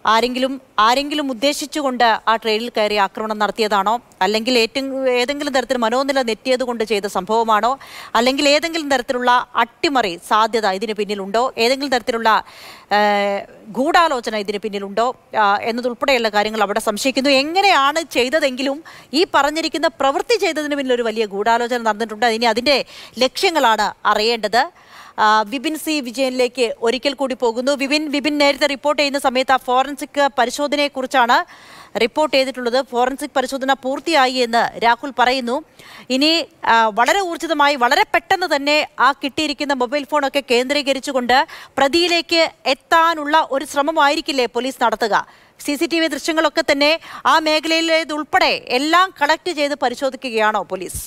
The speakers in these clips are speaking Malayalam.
ആരെങ്കിലും ആരെങ്കിലും ഉദ്ദേശിച്ചുകൊണ്ട് ആ ട്രെയിനിൽ കയറി ആക്രമണം നടത്തിയതാണോ അല്ലെങ്കിൽ ഏറ്റവും ഏതെങ്കിലും തരത്തിൽ മനോനില നെറ്റിയത് കൊണ്ട് ചെയ്ത സംഭവമാണോ അല്ലെങ്കിൽ ഏതെങ്കിലും തരത്തിലുള്ള അട്ടിമറി സാധ്യത ഇതിന് പിന്നിലുണ്ടോ ഏതെങ്കിലും തരത്തിലുള്ള ആ, ഗൂഢാലോചന ഇതിന് പിന്നിലുണ്ടോ ആ, എന്നതുൾപ്പെടെയുള്ള കാര്യങ്ങൾ അവിടെ സംശയിക്കുന്നു എങ്ങനെയാണ് ചെയ്തതെങ്കിലും ഈ പറഞ്ഞിരിക്കുന്ന പ്രവൃത്തി ചെയ്തതിന് പിന്നിൽ ഒരു വലിയ ഗൂഢാലോചന നടന്നിട്ടുണ്ട് ഇനി അതിൻ്റെ ലക്ഷ്യങ്ങളാണ് അറിയേണ്ടത് ആ, വിപിൻ സി വിജയനിലേക്ക് ഒരിക്കൽ കൂടി പോകുന്നു വിപിൻ വിപിൻ നേരത്തെ റിപ്പോർട്ട് ചെയ്യുന്ന സമയത്ത് ആ ഫോറൻസിക് പരിശോധനയെക്കുറിച്ചാണ് റിപ്പോർട്ട് ചെയ്തിട്ടുള്ളത് ഫോറൻസിക് പരിശോധന പൂർത്തിയായി എന്ന് രാഹുൽ പറയുന്നു ഇനി ആ, വളരെ ഊർജിതമായി വളരെ പെട്ടെന്ന് തന്നെ ആ കിട്ടിയിരിക്കുന്ന മൊബൈൽ ഫോണൊക്കെ കേന്ദ്രീകരിച്ചുകൊണ്ട് പ്രതിയിലേക്ക് എത്താനുള്ള ഒരു ശ്രമമായിരിക്കില്ലേ പോലീസ് നടത്തുക സി സി ടി വി ദൃശ്യങ്ങളൊക്കെ തന്നെ ആ മേഖലയിലേതുൾപ്പെടെ എല്ലാം കളക്ട് ചെയ്ത് പരിശോധിക്കുകയാണോ പോലീസ്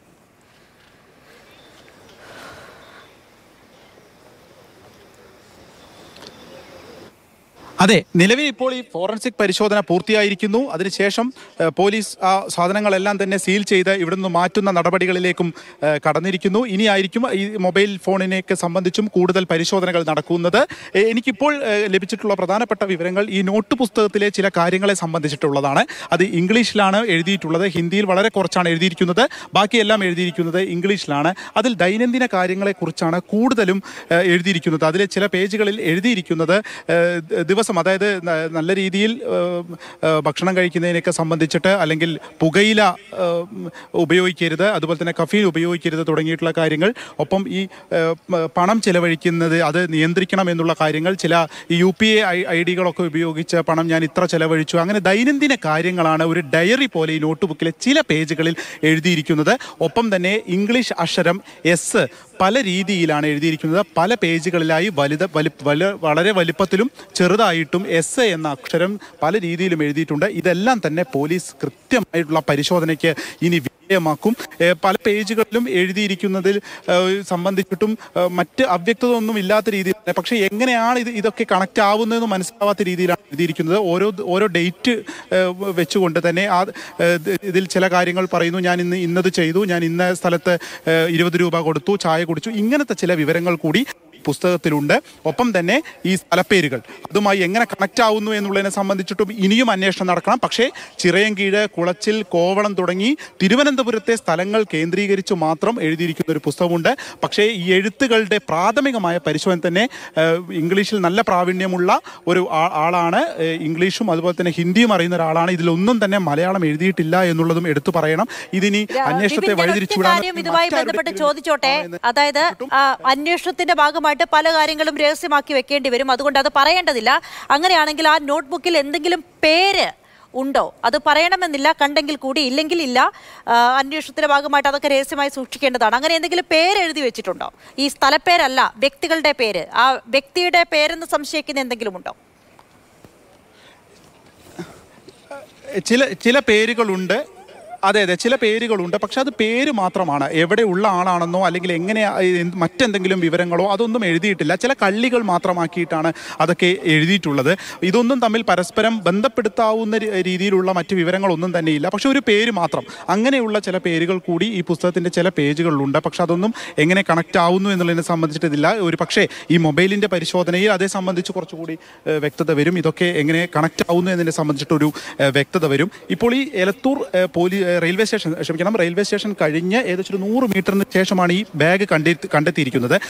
അതെ നിലവിൽ ഇപ്പോൾ ഈ ഫോറൻസിക് പരിശോധന പൂർത്തിയായിരിക്കുന്നു അതിനുശേഷം ഏഹ്, പോലീസ് ആ സാധനങ്ങളെല്ലാം തന്നെ സീൽ ചെയ്ത് ഇവിടെ നിന്ന് മാറ്റുന്ന നടപടികളിലേക്കും ഏഹ്, കടന്നിരിക്കുന്നു ഇനിയായിരിക്കും ഈ മൊബൈൽ ഫോണിനെയൊക്കെ സംബന്ധിച്ചും കൂടുതൽ പരിശോധനകൾ നടക്കുന്നത് ഏഹ്, എനിക്കിപ്പോൾ ഏഹ്, ലഭിച്ചിട്ടുള്ള പ്രധാനപ്പെട്ട വിവരങ്ങൾ ഈ നോട്ട് പുസ്തകത്തിലെ ചില കാര്യങ്ങളെ സംബന്ധിച്ചിട്ടുള്ളതാണ് അത് ഇംഗ്ലീഷിലാണ് എഴുതിയിട്ടുള്ളത് ഹിന്ദിയിൽ വളരെ കുറച്ചാണ് എഴുതിയിരിക്കുന്നത് ബാക്കിയെല്ലാം എഴുതിയിരിക്കുന്നത് ഇംഗ്ലീഷിലാണ് അതിൽ ദൈനംദിന കാര്യങ്ങളെക്കുറിച്ചാണ് കൂടുതലും ഏഹ്, എഴുതിയിരിക്കുന്നത് അതിലെ ചില പേജുകളിൽ എഴുതിയിരിക്കുന്നത് ഏഹ്, ദ- ദിവസം അതായത് ന- നല്ല രീതിയിൽ ഏഹ്, ഏഹ്, ഭക്ഷണം കഴിക്കുന്നതിനൊക്കെ സംബന്ധിച്ചിട്ട് അല്ലെങ്കിൽ പുകയില ഏഹ്, ഉപയോഗിക്കരുത് അതുപോലെ തന്നെ കഫീൻ ഉപയോഗിക്കരുത് തുടങ്ങിയിട്ടുള്ള കാര്യങ്ങൾ ഒപ്പം ഈ ഏഹ്, മ- പണം ചെലവഴിക്കുന്നത് അത് നിയന്ത്രിക്കണം എന്നുള്ള കാര്യങ്ങൾ ചില ഈ യു പി എ ഐ ഡികളൊക്കെ ഉപയോഗിച്ച് പണം ഞാൻ ഇത്ര ചെലവഴിച്ചു അങ്ങനെ ദൈനംദിന കാര്യങ്ങളാണ് ഒരു ഡയറി പോലെ ഈ നോട്ട് ബുക്കിലെ ചില പേജുകളിൽ എഴുതിയിരിക്കുന്നത് ഒപ്പം തന്നെ ഇംഗ്ലീഷ് അക്ഷരം എസ് പല രീതിയിലാണ് എഴുതിയിരിക്കുന്നത് പല പേജുകളിലായി വലുത് വലി വല വളരെ വലിപ്പത്തിലും ചെറുതായിട്ടും എസ് എന്ന അക്ഷരം പല രീതിയിലും എഴുതിയിട്ടുണ്ട് ഇതെല്ലാം തന്നെ പോലീസ് കൃത്യമായിട്ടുള്ള പരിശോധനയ്ക്ക് ഇനി വിധേയമാക്കും ഏഹ് പല പേജുകളിലും എഴുതിയിരിക്കുന്നതിൽ ഏഹ് സംബന്ധിച്ചിട്ടും ഏഹ് മറ്റ് അവ്യക്തത ഒന്നും ഇല്ലാത്ത രീതിയിൽ തന്നെ പക്ഷേ എങ്ങനെയാണ് ഇത് ഇതൊക്കെ കണക്റ്റ് ആവുന്നതെന്ന് മനസ്സിലാവാത്ത രീതിയിലാണ് എഴുതിയിരിക്കുന്നത് ഓരോ ഓരോ ഡേറ്റ് വെച്ചുകൊണ്ട് തന്നെ ആ ഏഹ് ഇതിൽ ചില കാര്യങ്ങൾ പറയുന്നു ഞാൻ ഇന്ന് ഇന്നത് ചെയ്തു ഞാൻ ഇന്ന സ്ഥലത്ത് ഏഹ് ഇരുപത് രൂപ കൊടുത്തു ചായ കുടിച്ചു ഇങ്ങനത്തെ ചില വിവരങ്ങൾ കൂടി പുസ്തകത്തിലുണ്ട് ഒപ്പം തന്നെ ഈ സ്ഥലപ്പേരുകൾ അതുമായി എങ്ങനെ കണക്റ്റ് ആവുന്നു എന്നുള്ളതിനെ സംബന്ധിച്ചിട്ടും ഇനിയും അന്വേഷണം നടക്കണം പക്ഷേ ചിറയൻകീഴ് കുളച്ചിൽ കോവളം തുടങ്ങി തിരുവനന്തപുരത്തെ സ്ഥലങ്ങൾ കേന്ദ്രീകരിച്ച് മാത്രം എഴുതിയിരിക്കുന്ന ഒരു പുസ്തകമുണ്ട് പക്ഷേ ഈ എഴുത്തുകളുടെ പ്രാഥമികമായ പരിശോധന തന്നെ ഏഹ്, ഇംഗ്ലീഷിൽ നല്ല പ്രാവീണ്യമുള്ള ഒരു ആ- ആളാണ് ഏഹ്, ഇംഗ്ലീഷും അതുപോലെ തന്നെ ഹിന്ദിയും അറിയുന്ന ഒരാളാണ് ഇതിലൊന്നും തന്നെ മലയാളം എഴുതിയിട്ടില്ല എന്നുള്ളതും എടുത്തു പറയണം ഇതിനി അന്വേഷണത്തെ വിപിൻ, ഞാൻ ഒറ്റ വഴിതിരിച്ചുവിടാൻ കാര്യം ഇതുമായി മറ്റാരുടെ ബന്ധപ്പെട്ട് പേരിൽ ചോദിച്ചോട്ടെ ആണെന്ന് അതായത് ആ, അന്വേഷണത്തിന്റെ ഭാഗമായിട്ട് പല കാര്യങ്ങളും രഹസ്യമാക്കി വെക്കേണ്ടി വരും അതുകൊണ്ട് അത് പറയേണ്ടതില്ല അങ്ങനെയാണെങ്കിൽ ആ നോട്ട്ബുക്കിൽ എന്തെങ്കിലും പേര് ഉണ്ടോ അത് പറയണമെന്നില്ല കണ്ടെങ്കിൽ കൂടി ഇല്ലെങ്കിൽ ഇല്ല ആ, അന്വേഷണത്തിന്റെ ഭാഗമായിട്ട് അതൊക്കെ രഹസ്യമായി സൂക്ഷിക്കേണ്ടതാണ് അങ്ങനെ എന്തെങ്കിലും പേര് എഴുതി വെച്ചിട്ടുണ്ടോ ഈ സ്ഥലപ്പേരല്ല വ്യക്തികളുടെ പേര് ആ വ്യക്തിയുടെ പേരെന്ന് സംശയിക്കുന്ന എന്തെങ്കിലും ഉണ്ടോ ചില ചില പേരുകളുണ്ട് അതെ അതെ ചില പേരുകളുണ്ട് പക്ഷെ അത് പേര് മാത്രമാണ് എവിടെ ഉള്ള ആളാണെന്നോ അല്ലെങ്കിൽ എങ്ങനെ എന്ത് മറ്റെന്തെങ്കിലും വിവരങ്ങളോ അതൊന്നും എഴുതിയിട്ടില്ല ചില കള്ളികൾ മാത്രമാക്കിയിട്ടാണ് അതൊക്കെ എഴുതിയിട്ടുള്ളത് ഇതൊന്നും തമ്മിൽ പരസ്പരം ബന്ധപ്പെടുത്താവുന്ന രീ- രീതിയിലുള്ള മറ്റ് വിവരങ്ങളൊന്നും തന്നെയില്ല പക്ഷെ ഒരു പേര് മാത്രം അങ്ങനെയുള്ള ചില പേരുകൾ കൂടി ഈ പുസ്തകത്തിൻ്റെ ചില പേജുകളിലുണ്ട് പക്ഷെ അതൊന്നും എങ്ങനെ കണക്റ്റ് ആവുന്നു എന്നുള്ളതിനെ സംബന്ധിച്ചിട്ടില്ല ഒരു പക്ഷേ ഈ മൊബൈലിൻ്റെ പരിശോധനയിൽ അതേ സംബന്ധിച്ച് കുറച്ചുകൂടി ഏഹ്, വ്യക്തത വരും ഇതൊക്കെ എങ്ങനെ കണക്റ്റ് ആവുന്നു എന്നതിനെ സംബന്ധിച്ചിട്ടൊരു ഏഹ്, വ്യക്തത വരും ഇപ്പോൾ ഈ എലത്തൂർ ഏഹ്, പോലീ ഏഹ്, റെയിൽവേ സ്റ്റേഷൻ ക്ഷമിക്കണം റെയിൽവേ സ്റ്റേഷൻ കഴിഞ്ഞ് ഏകദേശം ഒരു നൂറ് മീറ്ററിന് ശേഷമാണ് ഈ ബാഗ് കണ്ടെത്തി കണ്ടെത്തിയിരിക്കുന്നത്